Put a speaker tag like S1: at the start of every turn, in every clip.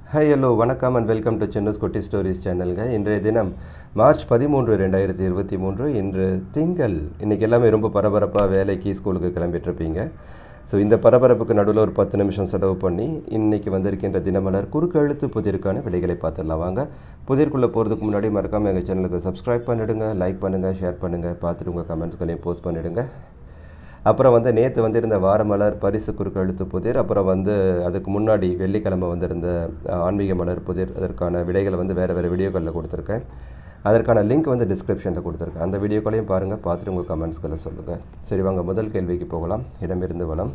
S1: Hi hello வணக்கம் and welcome to சென்னஸ் குட்டி ஸ்டோரிஸ் சேனலுங்க இன்றைய தினம் மார்ச் பதிமூன்று ரெண்டாயிரத்தி இருபத்தி மூன்று இன்று திங்கள் இன்றைக்கி எல்லாமே ரொம்ப பரபரப்பாக வேலைக்கு ஸ்கூலுக்கு கிளம்பிட்டுருப்பீங்க ஸோ இந்த பரபரப்புக்கு நடுவில் ஒரு பத்து நிமிஷம் செலவு பண்ணி இன்றைக்கி வந்திருக்கின்ற தினமலர் குறுக்கெழுத்து புதிருக்கான விடைகளை பார்த்துடலாம் வாங்க புதிர்க்குள்ளே போகிறதுக்கு முன்னாடி மறக்காமல் எங்கள் சேனலுக்கு சப்ஸ்கிரைப் பண்ணிவிடுங்க லைக் பண்ணுங்கள் ஷேர் பண்ணுங்கள் பார்த்துட்டு உங்கள் கமெண்ட்ஸ்களையும் போஸ்ட் பண்ணிவிடுங்க அப்புறம் வந்து நேற்று வந்திருந்த வாரமலர் பரிசு குறுக்கெழுத்து புதிர் அப்புறம் வந்து அதுக்கு முன்னாடி வெள்ளிக்கிழமை வந்திருந்த அஹ், ஆன்மீக மலர் புதிர் அதற்கான விடைகளை வந்து வேறு வேறு வீடியோக்களில் கொடுத்துருக்கேன் அதற்கான லிங்க் வந்து டிஸ்கிரிப்ஷனில் கொடுத்துருக்கேன் அந்த வீடியோக்களையும் பாருங்கள் பார்த்துட்டு உங்கள் கமெண்ட்ஸ்களை சொல்லுங்கள் சரி வாங்க முதல் கேள்விக்கு போகலாம் இடமிருந்து வளம்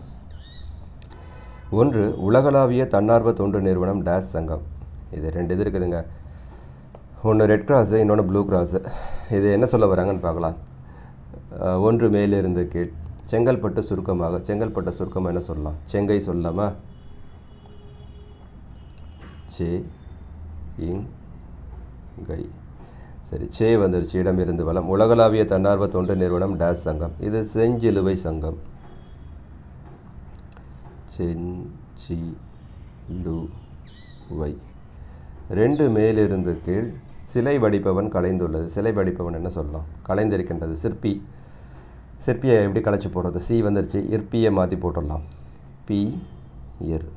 S1: ஒன்று உலகளாவிய தன்னார்வ தொண்டு நிறுவனம் டேஸ் சங்கம் இது ரெண்டு இது இருக்குதுங்க ஒன்று ரெட் கிராஸு இன்னொன்று ப்ளூ கிராஸு இது என்ன சொல்ல வராங்கன்னு பார்க்கலாம் அஹ், ஒன்று மேலிருந்து கீழ் செங்கல்பட்டு சுருக்கமாக செங்கல்பட்டு சுருக்கமாக என்ன சொல்லலாம் செங்கை சொல்லலாமா சே இங் கை சரி சே வந்துருச்சு இடமிருந்து வளம் உலகளாவிய தன்னார்வ தொண்டு நிறுவனம் டேஸ் சங்கம் இது செஞ்சிலுவை சங்கம் செஞ்சி லு வை ரெண்டு மேலிருந்து கீழ் சிலை வடிப்பவன் கலைந்துள்ளது சிலை வடிப்பவன் என்ன சொல்லலாம் கலைந்திருக்கின்றது சிற்பி சிற்பியை எப்படி கலைச்சி போடுறது சி வந்துருச்சு இற்பியை மாற்றி போட்டுடலாம் பி இர்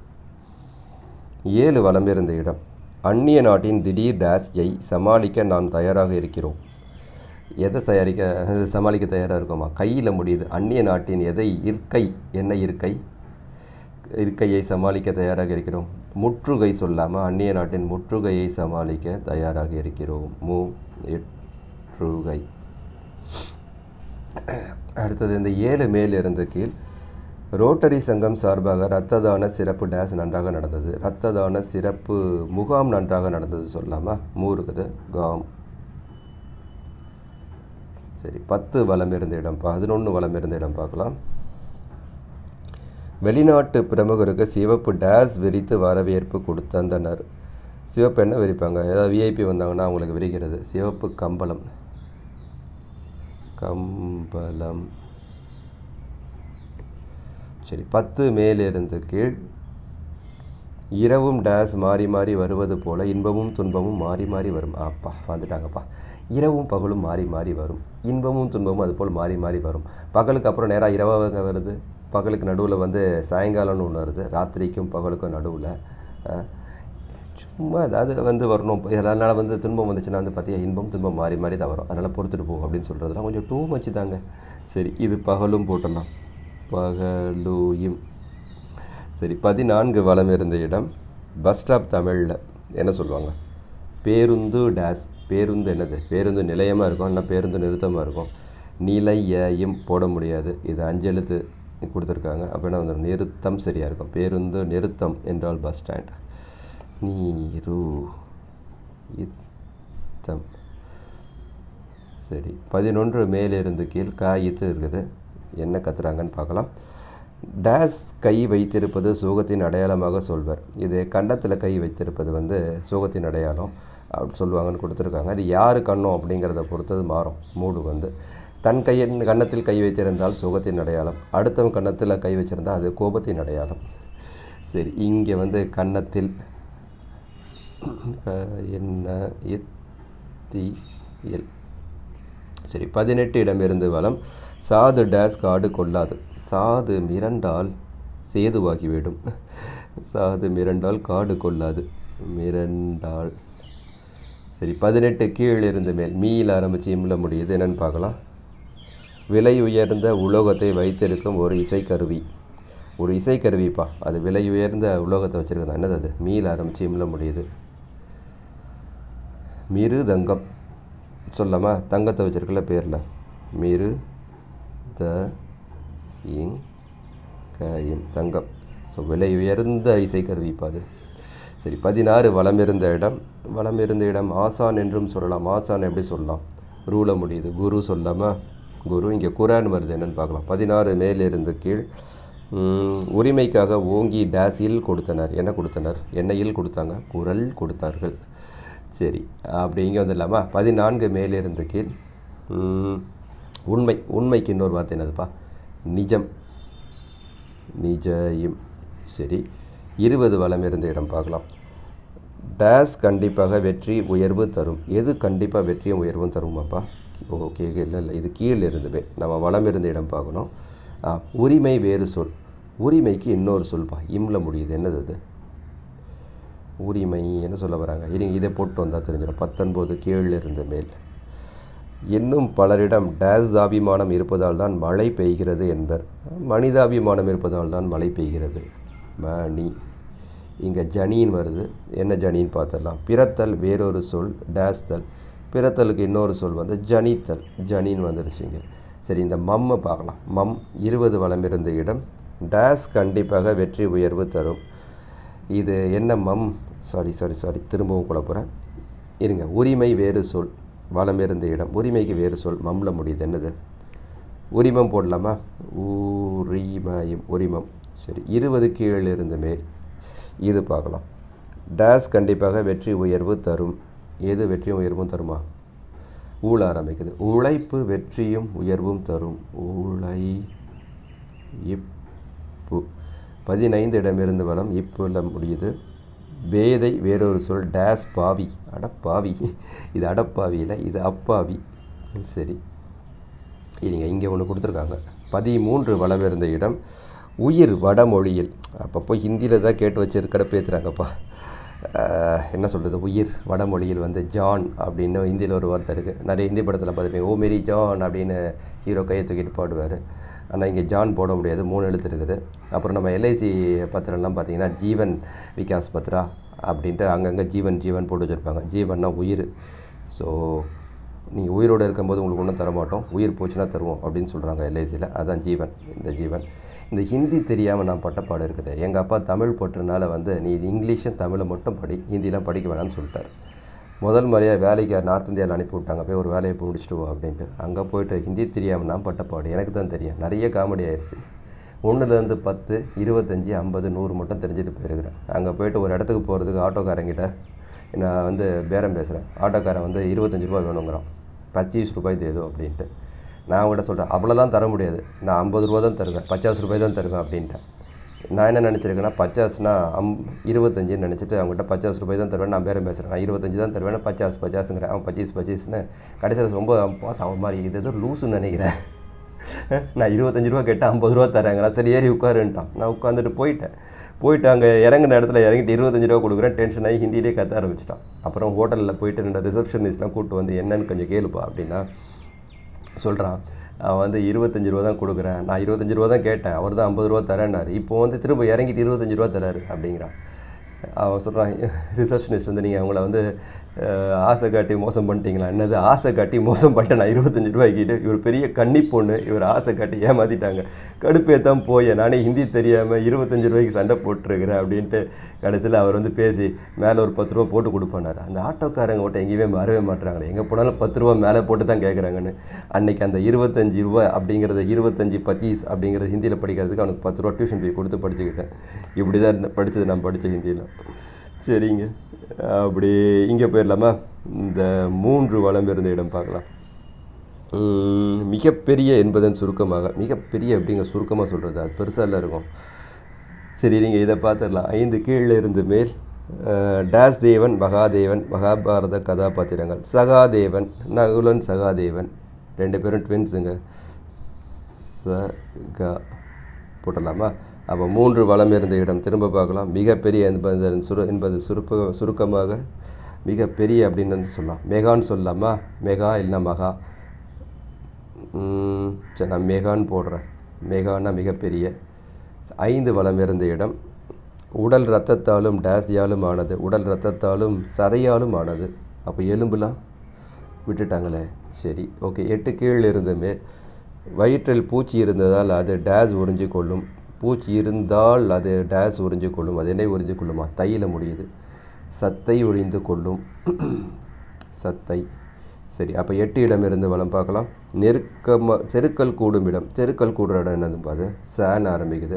S1: ஏழு வலம் இருந்த இடம் அந்நிய நாட்டின் திடீர் டேஸ்யை சமாளிக்க நாம் தயாராக இருக்கிறோம் எதை தயாரிக்க இது சமாளிக்க தயாராக இருக்கோமா கையில் முடியுது அந்நிய நாட்டின் எதை இருக்கை என்ன இருக்கை இருக்கையை சமாளிக்க தயாராக இருக்கிறோம் முற்றுகை சொல்லாமல் அந்நிய நாட்டின் முற்றுகையை சமாளிக்க தயாராக இருக்கிறோம் மு இற்றுகை அடுத்தது இந்த ஏழு மேல் இருந்து கீழ் ரோட்டரி சங்கம் சார்பாக இரத்த தான சிறப்பு டேஸ் நன்றாக நடந்தது இரத்த தான சிறப்பு முகாம் நன்றாக நடந்தது சொல்லாமா மூ இருக்குது காம் சரி பத்து வலம் இருந்த இடம் பதினொன்று வலம் இருந்த இடம் பார்க்கலாம் வெளிநாட்டு பிரமுகருக்கு சிவப்பு டேஸ் விரித்து வரவேற்பு கொடுத்தந்தனர் சிவப்பு என்ன விரிப்பாங்க ஏதாவது விஐபி வந்தாங்கன்னா அவங்களுக்கு விரிக்கிறது சிவப்பு கம்பளம் கம்பளம் சரி பத்து மேலிருந்து கீழ் இரவும் டேஸ் மாறி மாறி வருவது போல இன்பமும் துன்பமும் மாறி மாறி வரும் அப்பா வந்துட்டாங்கப்பா இரவும் பகலும் மாறி மாறி வரும் இன்பமும் துன்பமும் அதுபோல் மாறி மாறி வரும் பகலுக்கு அப்புறம் நேராக இரவாக வருது பகலுக்கு நடுவில் வந்து சாயங்காலம்னு ஒன்று வருது ராத்திரிக்கும் பகலுக்கும் நடுவில் சும்மா ஏதாவது வந்து வரணும் அதனால் வந்து துன்பம் வந்துச்சுன்னா வந்து பார்த்தியா இன்பம் துன்பம் மாறி மாறி தான் வரும் அதனால் பொறுத்துட்டு போ அப்படின்னு சொல்கிறதுலாம் கொஞ்சம் டூ மச்சு தாங்க சரி இது பகலும் போட்டுடலாம் பகலுயும் சரி பதினான்கு வலம் இருந்த இடம் பஸ் ஸ்டாப் தமிழில் என்ன சொல்லுவாங்க பேருந்து டேஸ் பேருந்து என்னது பேருந்து நிலையமாக இருக்கும் இல்லை பேருந்து நிறுத்தமாக இருக்கும் நிலையம் போட முடியாது இது அஞ்சு எழுத்து கொடுத்துருக்காங்க அப்போ என்ன வந்து நிறுத்தம் சரியாக இருக்கும் பேருந்து நிறுத்தம் என்றால் பஸ் ஸ்டாண்ட் நீரு இத்தம் சரி பதினொன்று மேலிருந்து கீழ் காயித்து இருக்குது என்ன கத்துறாங்கன்னு பார்க்கலாம் டேஸ் கை வைத்திருப்பது சோகத்தின் அடையாளமாக சொல்வர் இது கன்னத்தில் கை வைத்திருப்பது வந்து சோகத்தின் அடையாளம் அப்படி சொல்லுவாங்கன்னு கொடுத்துருக்காங்க அது யார் கண்ணம் அப்படிங்கிறத பொறுத்தது மாறும் மூடு வந்து தன் கையின் கன்னத்தில் கை வைத்திருந்தால் சோகத்தின் அடையாளம் அடுத்தவன் கன்னத்தில் கை வச்சிருந்தால் அது கோபத்தின் அடையாளம் சரி இங்கே வந்து கன்னத்தில் க- என்ன இத்தி எல் சரி பதினெட்டு இடமிருந்து வலம் சாது டேஸ் காடு கொள்ளாது சாது மிரண்டால் சேதுவாகிவிடும் சாது மிரண்டால் காடு கொள்ளாது மிரண்டால் சரி பதினெட்டு கீழ் இருந்து மேல் மீயில் ஆரம்பித்து இம்ல முடியுது என்னன்னு பார்க்கலாம் விலை உயர்ந்த உலோகத்தை வைத்திருக்கும் ஒரு இசைக்கருவி ஒரு இசைக்கருவிப்பா அது விலை உயர்ந்த உலோகத்தை வச்சுருக்கதா என்னது அது மீயில் ஆரம்பித்து இம்ல முடியுது மிரு தங்கம் சொல்லாமா தங்கத்தை வச்சிருக்கல பேரில் மிரு த இங் கயம் தங்கம் ஸோ விலை உயர்ந்த இசைக்கருவிப்பா அது சரி பதினாறு வலம் இருந்த இடம் வலம் இருந்த இடம் ஆசான் என்றும் சொல்லலாம் ஆசான் எப்படி சொல்லலாம் ரூல முடியுது குரு சொல்லாமா குரு இங்கே குரான் வருது என்னன்னு பார்க்கலாம் பதினாறு மேலிருந்து கீழ் உம், உரிமைக்காக ஓங்கி டேஸில் கொடுத்தனர் என்ன கொடுத்தனர் எண்ணெயில் கொடுத்தாங்க குரல் கொடுத்தார்கள் சரி அப்படி இங்கே வந்துடலாமா பதினான்கு மேலிருந்து கீழ் உம், உண்மை உண்மைக்கு இன்னொரு வார்த்தை என்னதுப்பா நிஜம் நிஜயம் சரி இருபது வலம் இருந்த இடம் பார்க்கலாம் டேஸ் கண்டிப்பாக வெற்றி உயர்வு தரும் எது கண்டிப்பாக வெற்றியும் உயர்வும் தருமாப்பா ஓகே இல்லை இல்லை இது கீழே இருந்துமே நம்ம வளம் இருந்த இடம் பார்க்கணும் ஆ, உரிமை வேறு சொல் உரிமைக்கு இன்னொரு சொல்பா இம்ல முடியுது என்னது அது உரிமை என்ன சொல்ல வராங்க இருங்க இதை போட்டு வந்தால் தெரிஞ்சிடும் பத்தொன்பது கீழ் இருந்து மேல் இன்னும் பலரிடம் டேஸ் அபிமானம் இருப்பதால் தான் மழை பெய்கிறது என்பர் மனிதாபிமானம் இருப்பதால் தான் மழை பெய்கிறது மணி இங்கே ஜனீன் வருது என்ன ஜனீன் பார்த்துடலாம் பிறத்தல் வேறொரு சொல் டேஸ்தல் பிறத்தலுக்கு இன்னொரு சொல் வந்து ஜனித்தல் ஜனீன் வந்துடுச்சுங்க சரி இந்த மம்மை பார்க்கலாம் மம் இருபது வளம் இருந்த இடம் டேஸ் கண்டிப்பாக வெற்றி உயர்வு தரும் இது என்ன மம் சாரி சாரி சாரி திரும்பவும் கூட போகிறேன் இருங்க உரிமை வேறு சொல் வளம் இருந்த இடம் உரிமைக்கு வேறு சொல் மம்ல முடியுது என்னது உரிமம் போடலாமா உரிமயம் உரிமம் சரி இருபது கீழ் இருந்து மேல் இது பார்க்கலாம் டேஸ் கண்டிப்பாக வெற்றி உயர்வு தரும் எது வெற்றியும் உயர்வும் தருமா ஊழ ஆரம்பிக்குது உழைப்பு வெற்றியும் உயர்வும் தரும் உழை இப்பு பதினைந்து இடமிருந்து வளம் இப்புல முடியுது வேதை வேறொரு சொல் டேஸ் பாவி அடப்பாவி இது அடப்பாவியில் இது அப்பாவி சரி இருங்க இங்கே ஒன்று கொடுத்துருக்காங்க பதிமூன்று வளம் இருந்த இடம் உயிர் வடமொழியில் அப்பப்போ ஹிந்தியில் தான் கேட்டு வச்சு கடுப்பேற்றுறாங்கப்பா என்ன சொல்கிறது உயிர் வடமொழியில் வந்து ஜான் அப்படின்னு ஹிந்தியில் ஒரு வார்த்தை இருக்குது நிறைய ஹிந்தி படத்தில் பார்த்துருப்பீங்க ஓ மேரி ஜான் அப்படின்னு ஹீரோ கையை தூக்கிட்டு பாடுவார் ஆனால் இங்கே ஜான் போட முடியாது மூணு எழுத்து இருக்குது அப்புறம் நம்ம எல்ஐசி பத்திரம்லாம் பார்த்தீங்கன்னா ஜீவன் விகாஸ் பத்ரா அப்படின்ட்டு அங்கங்கே ஜீவன் ஜீவன் போட்டு வச்சுருப்பாங்க ஜீவன்னா உயிர் ஸோ நீங்கள் உயிரோடு இருக்கும்போது உங்களுக்கு ஒன்றும் தரமாட்டோம் உயிர் போச்சுன்னா தருவோம் அப்படின்னு சொல்கிறாங்க எல்ஐசியில் அதான் ஜீவன் இந்த ஜீவன் இந்த ஹிந்தி தெரியாமல் நான் பட்டப்பாடு இருக்குது எங்கள் அப்பா தமிழ் போட்டதுனால வந்து நீ இது இங்கிலீஷும் தமிழை மட்டும் படி ஹிந்திலாம் படிக்க வேணாம்னு சொல்லிட்டார் முதல் முறையாக வேலைக்கு நார்த் இந்தியாவில் அனுப்பி விட்டாங்க போய் ஒரு வேலையை போய் முடிச்சுட்டு வா அப்படின்ட்டு அங்கே போயிட்டு ஹிந்தி தெரியாமல் நான் பட்டப்பாடு எனக்கு தான் தெரியும் நிறைய காமெடி ஆயிடுச்சு ஒன்றுலேருந்து பத்து இருபத்தஞ்சி ஐம்பது நூறு மட்டும் தெரிஞ்சுட்டு போயிருக்கிறேன் அங்கே போயிட்டு ஒரு இடத்துக்கு போகிறதுக்கு ஆட்டோக்காரங்கிட்ட நான் வந்து பேரம் பேசுகிறேன் ஆட்டோக்காரன் வந்து இருபத்தஞ்சி ரூபா வேணுங்கிறான் பச்சீஸ் ரூபாய் தேதோ அப்படின்ட்டு நான் அவங்ககிட்ட சொல்கிறேன் அவ்வளோலாம் தர முடியாது நான் ஐம்பது ரூபா தான் தருவேன் பச்சாஸ் ரூபாய் தான் தருவேன் அப்படின்ட்டேன் நான் என்ன நினச்சிருக்கேன்னா பச்சாஸ்னா அம் இருபத்தஞ்சுன்னு நினச்சிட்டு அவங்ககிட்ட பச்சாஸ் ரூபாய் தான் தருவேன் நான் பேரம் பேசுகிறேன் நான் இருபத்தஞ்சு தான் தருவேன் பச்சாஸ் பச்சாஸுங்கிறேன் அவன் பச்சீஸ் பச்சீஸ்னு கடைசியில் ரொம்ப பார்த்து அவன் மாதிரி இது ஏதோ லூசுன்னு நினைக்கிறேன் நான் இருபத்தஞ்சி ரூபா கேட்டால் ஐம்பது ரூபா தரேங்கிறா சரி ஏறி உட்காருன்ட்டான் நான் உட்காந்துட்டு போயிட்டேன் போயிட்டு அங்கே இறங்குன இடத்துல இறங்கிட்டு இருபத்தஞ்சி ரூபா கொடுக்குறேன் டென்ஷன் ஆகி ஹிந்திலே கத்த ஆரம்பிச்சிட்டான் அப்புறம் ஹோட்டலில் போயிட்டு ரெண்டு ரிசப்ஷனிஸ்ட்லாம் கூப்பிட்டு வந்து என்னன்னு கொஞ்சம் கேளுப்பா அப்படின்னா சொல்கிறான் அவன் வந்து இருபத்தஞ்சி ரூபா தான் கொடுக்குறேன் நான் இருபத்தஞ்சி ரூபா தான் கேட்டேன் அவர் தான் ஐம்பது ரூபா தரேன்னாரு இப்போ வந்து திரும்ப இறங்கிட்டு இருபத்தஞ்சி ரூபா தராரு அப்படிங்கிறான் அவன் சொல்கிறான் ரிசப்ஷனிஸ்ட் வந்து நீங்கள் அவங்கள வந்து அஹ், ஆசை காட்டி மோசம் பண்ணிட்டீங்களா என்னது ஆசை காட்டி மோசம் பண்ணிட்டேன் நான் இருபத்தஞ்சி ரூபாய்க்கிட்டு இவர் பெரிய கன்னி பொண்ணு இவர் ஆசை காட்டி ஏமாற்றிட்டாங்க கடுப்பே தான் போய் நானே ஹிந்தி தெரியாமல் இருபத்தஞ்சி ரூபாய்க்கு சண்டை போட்டுருக்கிறேன் அப்படின்ட்டு கடைசியில் அவர் வந்து பேசி மேலே ஒரு பத்து ரூபா போட்டு கொடுப்பானார் அந்த ஆட்டோக்காரங்க மட்டும் எங்கேயுமே வரவே மாட்டுறாங்களே எங்கே போனாலும் பத்து ரூபா மேலே போட்டு தான் கேட்குறாங்கன்னு அன்னைக்கு அந்த இருபத்தஞ்சி ரூபா அப்படிங்கிறத இருபத்தஞ்சி பச்சீஸ் அப்படிங்கிறது ஹிந்தியில் படிக்கிறதுக்கு அவனுக்கு பத்து ரூபா டியூஷன் ஃபீ கொடுத்து படிச்சுக்கிட்டேன் இப்படி தான் இருந்த படித்தது நான் படித்த ஹிந்தியில் சரிங்க அப்படி இங்கே போயிடலாமா இந்த மூன்று வளம் இருந்த இடம் பார்க்கலாம் உம், மிகப்பெரிய என்பதன் சுருக்கமாக மிகப்பெரிய எப்படிங்க சுருக்கமாக சொல்கிறது அது பெருசாக இல்லை இருக்கும் சரி நீங்கள் இதை பார்த்துடலாம் ஐந்து கீழே இருந்து மேல் அஹ், டேஸ் தேவன் மகாதேவன் மகாபாரத கதாபாத்திரங்கள் சகாதேவன் நகுலன் சகாதேவன் ரெண்டு பேரும் ட்வின்ஸுங்க சகா போட்டலாமா அப்போ மூன்று வளம் இருந்த இடம் திரும்ப பார்க்கலாம் மிகப்பெரிய என்பது சுரு என்பது சுருப்ப சுருக்கமாக மிகப்பெரிய அப்படின்னு சொல்லலாம் மெகான்னு சொல்லலாமா மெகா இல்லைன்னா மகா ம், சரி நான் மெகான்னு போடுறேன் மெகான்னா மிகப்பெரிய ஐந்து வளம் இருந்த இடம் உடல் இரத்தத்தாலும் டேஸியாலும் ஆனது உடல் இரத்தத்தாலும் சதையாலும் ஆனது அப்போ எலும்புலாம் விட்டுட்டாங்களே சரி ஓகே எட்டு கீழ் இருந்த மேல் வயிற்றில் பூச்சி இருந்ததால் அது டேஸ் உறிஞ்சு கொள்ளும் பூச்சி இருந்தால் அது டேஸ் உறிஞ்சு கொள்ளும் அது என்ன உறிஞ்சு கொள்ளுமா தையில முடியுது சத்தை உறிந்து கொள்ளும் சத்தை சரி அப்போ எட்டு இடம் இருந்து வளம் பார்க்கலாம் நெருக்கமாக தெருக்கல் கூடும் இடம் தெருக்கல் கூடுற இடம் என்னது பாது சேன் ஆரம்பிக்குது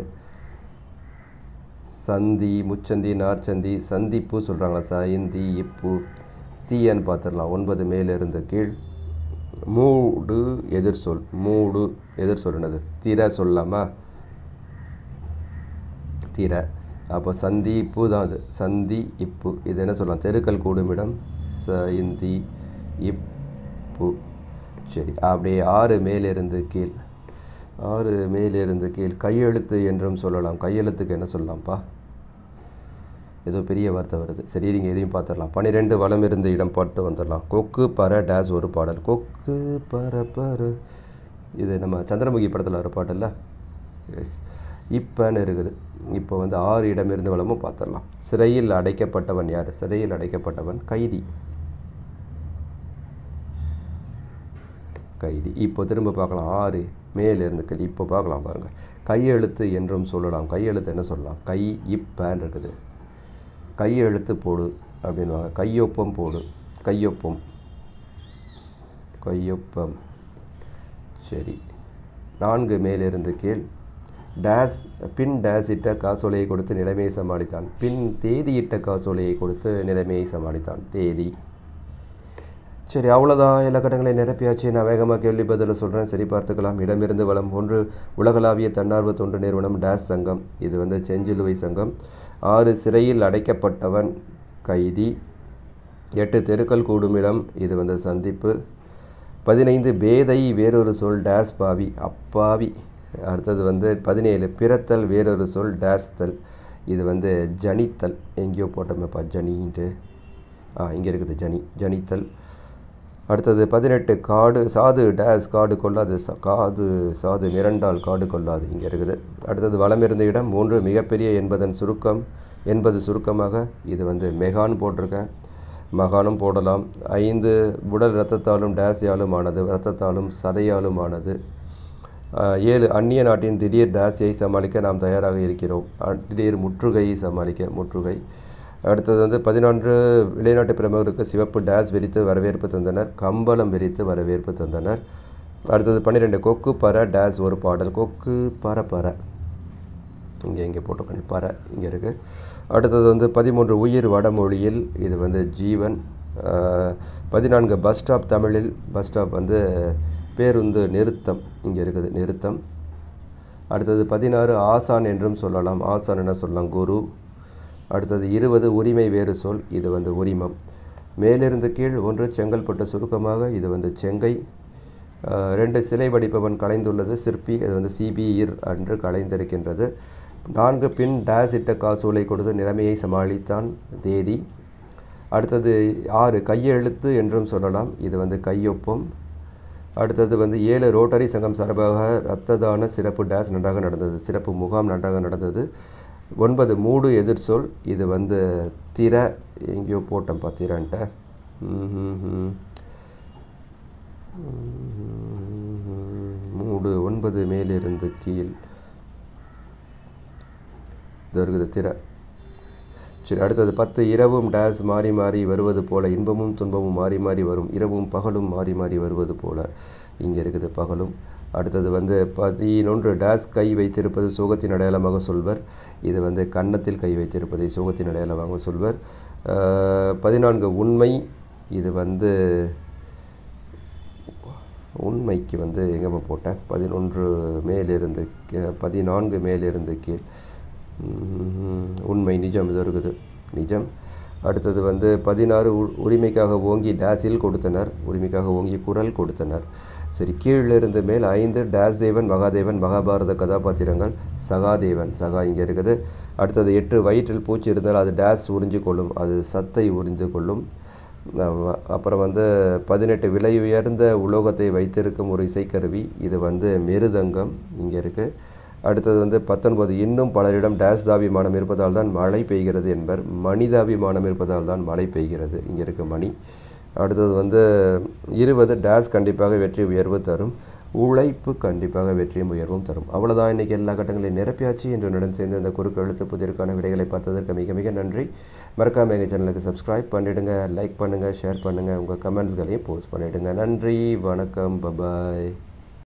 S1: சந்தி முச்சந்தி நார்ச்சந்தி சந்திப்பு சொல்கிறாங்களா சந்தி இப்பு தீயன்னு பார்த்துடலாம் ஒன்பது மேலிருந்து கீழ் மூடு எதிர் சொல் மூடு எதிர் சொல் என்னது திரை சொல்லலாமா திரை அப்போ சந்தி இப்பு தான் அது சந்தி இப்பு இது என்ன சொல்லலாம் தெருக்கள் கூடுமிடம் ச இந்தி இப்பு சரி அப்படியே ஆறு மேலிருந்து கீழ் ஆறு மேலிருந்து கீழ் கையெழுத்து என்றும் சொல்லலாம் கையெழுத்துக்கு என்ன சொல்லலாம்ப்பா ஏதோ பெரிய வார்த்தை வருது சரி நீங்கள் எதையும் பார்த்துடலாம் பன்னிரெண்டு வளம் இருந்து இடம் பாட்டு வந்துடலாம் கொக்கு பற டேஸ் ஒரு பாடல் கொக்கு பற பற இது நம்ம சந்திரமுகி படத்தில் வர பாட்டல்ல எஸ் இப்போன்னு இருக்குது இப்போ வந்து ஆறு இடமிருந்து வளமும் பார்த்துடலாம் சிறையில் அடைக்கப்பட்டவன் யார் சிறையில் அடைக்கப்பட்டவன் கைதி கைதி இப்போ திரும்ப பார்க்கலாம் ஆறு மேலிருந்து கை இப்போ பார்க்கலாம் பாருங்கள் கையெழுத்து என்றும் சொல்லலாம் கையெழுத்து என்ன சொல்லலாம் கை இப்பன்னு இருக்குது கையெழுத்து போடு அப்படின்வாங்க கையொப்பம் போடு கையொப்பம் கையொப்பம் சரி நான்கு மேலிருந்து கீழ் டேஸ் பின் டேஸ் இட்ட காசோலையை கொடுத்து நிலைமையை சமாளித்தான் பின் தேதியிட்ட காசோலையை கொடுத்து நிலைமையை சமாளித்தான் தேதி சரி அவ்வளோதான் எல்லா கட்டங்களையும் நிரப்பியாச்சு நான் வேகமாக கேள்வி பதில் சொல்கிறேன் சரி பார்த்துக்கலாம் இடமிருந்து வளம் ஒன்று உலகளாவிய தன்னார்வ தொண்டு நிறுவனம் டேஸ் சங்கம் இது வந்து செஞ்சிலுவை சங்கம் ஆறு சிறையில் அடைக்கப்பட்டவன் கைதி எட்டு தெருக்கள் கூடுமிடம் இது வந்து சந்திப்பு பதினைந்து பேதை வேறொரு சொல் டேஸ் பாவி அப்பாவி அடுத்தது வந்து பதினேழு பிறத்தல் வேறொரு சொல் டேஸ்தல் இது வந்து ஜனித்தல் எங்கேயோ போட்டோமேப்பா ஜனின்ட்டு ஆ இங்கே இருக்குது ஜனி ஜனித்தல் அடுத்தது பதினெட்டு காடு சாது டேஸ் காடு கொள்ளாது ச- காது சாது மிரண்டால் காடு கொள்ளாது இங்கே இருக்குது அடுத்தது வளமிருந்த இடம் மூன்று மிகப்பெரிய என்பதன் சுருக்கம் என்பது சுருக்கமாக இது வந்து மெகான் போட்டிருக்கேன் மகானும் போடலாம் ஐந்து உடல் இரத்தத்தாலும் டேஸியாலும் ஆனது இரத்தத்தாலும் சதையாலும் ஆனது ஆஹ் ஏழு அந்நிய நாட்டின் திடீர் டேஸியை சமாளிக்க நாம் தயாராக இருக்கிறோம் அஹ் திடீர் முற்றுகையை சமாளிக்க முற்றுகை அடுத்தது வந்து பதினொன்று வெளிநாட்டு பிரமுகருக்கு சிவப்பு டேஸ் விரித்து வரவேற்பு தந்தனர் கம்பளம் விரித்து வரவேற்பு தந்தனர் அடுத்தது பன்னிரெண்டு கொக்கு பற டேஸ் ஒரு பாடல் கொக்கு பற பற இங்கே இங்கே போட்டுக்கணும் பற இங்கே இருக்குது அடுத்தது வந்து பதிமூன்று உயிர் வடமொழியில் இது வந்து ஜீவன் ஆஹ் பதினான்கு பஸ் ஸ்டாப் தமிழில் பஸ் ஸ்டாப் வந்து பேருந்து நிறுத்தம் இங்கே இருக்குது நிறுத்தம் அடுத்தது பதினாறு ஆசான் என்றும் சொல்லலாம் ஆசான் என்ன சொல்லலாம் குரு அடுத்தது இருபது உரிமை வேறு சொல் இது வந்து உரிமம் மேலிருந்து கீழ் ஒன்று செங்கல்பட்டு சுருக்கமாக இது வந்து செங்கை ஆஹ் ரெண்டு சிலை வடிப்பவன் கலைந்துள்ளது சிற்பி அது வந்து சிபிஇர் அன்று கலைந்திருக்கின்றது நான்கு பின் டேஸ் இட்ட காசோலை கொடுத்து நிலைமையை சமாளித்தான் தேதி அடுத்தது ஆறு கையெழுத்து என்றும் சொல்லலாம் இது வந்து கையொப்பம் அடுத்தது வந்து ஏழு ரோட்டரி சங்கம் சார்பாக இரத்த தான சிறப்பு டேஸ் நன்றாக நடந்தது சிறப்பு முகாம் நன்றாக நடந்தது ஒன்பது மூடு எதிர் சொல் இது வந்து திற எங்கேயோ போட்டேன்ப்பா திறன்ட்ட மூடு ஒன்பது மேலிருந்து கீழ் இது இருக்குது திரை சரி அடுத்தது பத்து இரவும் டேஸ் மாறி மாறி வருவது போல இன்பமும் துன்பமும் மாறி மாறி வரும் இரவும் பகலும் மாறி மாறி வருவது போல இங்கே இருக்குது பகலும் அடுத்தது வந்து பதினொன்று டேஸ் கை வைத்திருப்பது சோகத்தின் அடையாளமாக சொல்வர் இது வந்து கன்னத்தில் கை வைத்திருப்பதை சோகத்தின் அடையாளமாக சொல்வர் அஹ், பதினான்கு உண்மை இது வந்து உண்மைக்கு வந்து எங்கேம்மா போட்டேன் பதினொன்று மேலிருந்து கீ- பதினான்கு மேலிருந்து கீழ் உம், உண்மை நிஜம் இது இருக்குது நிஜம் அடுத்தது வந்து பதினாறு உ- உரிமைக்காக ஓங்கி டேஸில் கொடுத்தனர் உரிமைக்காக ஓங்கி குரல் கொடுத்தனர் சரி கீழிருந்து மேல் ஐந்து டேஸ் தேவன் மகாதேவன் மகாபாரத கதாபாத்திரங்கள் சகாதேவன் சகா இங்கே இருக்குது அடுத்தது எட்டு வயிற்றில் பூச்சி இருந்தால் அது டேஸ் உறிஞ்சு கொள்ளும் அது சத்தை உறிஞ்சு கொள்ளும் ஆமா. அப்புறம் வந்து பதினெட்டு விலை உயர்ந்த உலோகத்தை வைத்திருக்கும் ஒரு இசைக்கருவி இது வந்து மிருதங்கம் இங்கே இருக்குது அடுத்தது வந்து பத்தொன்பது இன்னும் பலரிடம் டேஸ் தாபிமானம் இருப்பதால் தான் மழை பெய்கிறது என்பர் மனிதாபிமானம் இருப்பதால் தான் மழை பெய்கிறது இங்கே இருக்கு மணி அடுத்தது வந்து இருபது டேஸ் கண்டிப்பாக வெற்றி உயர்வு தரும் உழைப்பு கண்டிப்பாக வெற்றியும் உயர்வும் தரும் அவ்வளோதான் இன்றைக்கி எல்லா கட்டங்களையும் நிரப்பியாச்சு என்று நடன் சேர்ந்து இந்த குறுக்கு எழுத்து புதிருக்கான விடைகளை பார்த்ததற்கு மிக மிக நன்றி மறக்காம எங்கள் சேனலுக்கு சப்ஸ்கிரைப் பண்ணிவிடுங்க லைக் பண்ணுங்கள் ஷேர் பண்ணுங்கள் உங்கள் கமெண்ட்ஸ்களையும் போஸ்ட் பண்ணிவிடுங்க நன்றி வணக்கம் பபாய்